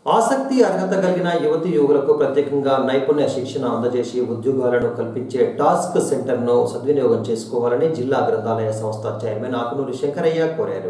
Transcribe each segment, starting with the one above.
ఆసక్తి అర్హత కలిగిన యువతి యువకులకు ప్రత్యేకంగా నైపుణ్య శిక్షణ అందజేసి ఉద్యోగాలను కల్పించే టాస్క్ సెంటర్ను సద్వినియోగం చేసుకోవాలని జిల్లా గ్రంథాలయ సంస్థ చైర్మన్ ఆకునూరి శంకరయ్య కోరారు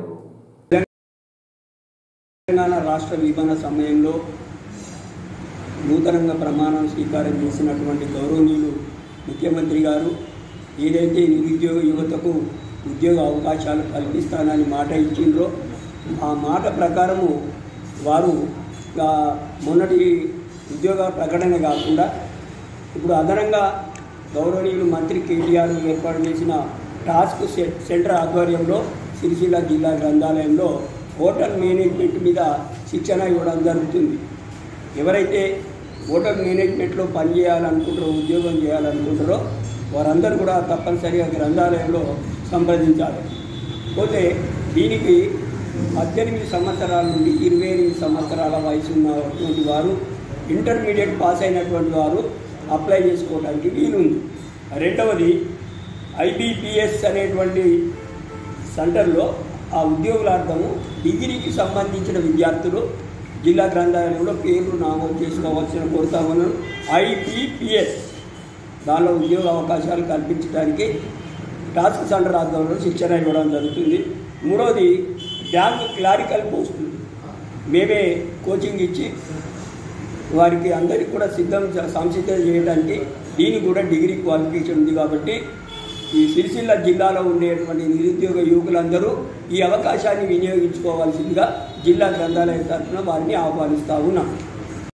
తెలంగాణ రాష్ట్ర విభజన సమయంలో నూతనంగా ప్రమాణం స్వీకారం చేసినటువంటి గౌరవనీయులు ముఖ్యమంత్రి గారు ఏదైతే నిరుద్యోగ యువతకు ఉద్యోగ అవకాశాలు కల్పిస్తానని మాట ఇచ్చిండ్రో ఆ మాట ప్రకారము వారు ఆ, మొన్నటి ఉద్యోగ ప్రకటన కాకుండా ఇప్పుడు అదనంగా గౌరవనీయులు మంత్రి కేటీఆర్ ఏర్పాటు చేసిన టాస్క్ సె- సెంటర్ ఆధ్వర్యంలో సిరిసిల్ల జిల్లా గ్రంథాలయంలో హోటల్ మేనేజ్మెంట్ మీద శిక్షణ ఇవ్వడం జరుగుతుంది ఎవరైతే హోటల్ మేనేజ్మెంట్లో పనిచేయాలనుకుంటారో ఉద్యోగం చేయాలనుకుంటారో వారందరూ కూడా తప్పనిసరిగా గ్రంథాలయంలో సంప్రదించాలి పోతే దీనికి పద్దెనిమిది సంవత్సరాల నుండి ఇరవై ఎనిమిది సంవత్సరాల వయసు ఉన్నటువంటి వారు ఇంటర్మీడియట్ పాస్ అయినటువంటి వారు అప్లై చేసుకోవడానికి వీలుంది రెండవది ఐబీపీఎస్ అనేటువంటి సెంటర్లో ఆ ఉద్యోగులార్థము డిగ్రీకి సంబంధించిన విద్యార్థులు జిల్లా గ్రంథాలయంలో పేర్లు నమోదు చేసుకోవాల్సిన కోరుతా ఉన్నాను ఐబీపీఎస్ దానిలో ఉద్యోగ అవకాశాలు కల్పించడానికి టాస్క్ సెంటర్ ఆధ్వర్యంలో శిక్షణ ఇవ్వడం జరుగుతుంది మూడవది బ్యాంక్ క్లారికల్ పోస్టులు మేమే కోచింగ్ ఇచ్చి వారికి అందరికీ కూడా సిద్ధం చ- సంసిద్ధం చేయడానికి దీనికి కూడా డిగ్రీ క్వాలిఫికేషన్ ఉంది కాబట్టి ఈ సిరిసిల్ల జిల్లాలో ఉండేటువంటి నిరుద్యోగ యువకులందరూ ఈ అవకాశాన్ని వినియోగించుకోవాల్సిందిగా జిల్లా గ్రంథాలయం తరఫున వారిని ఆహ్వానిస్తా ఉన్నాం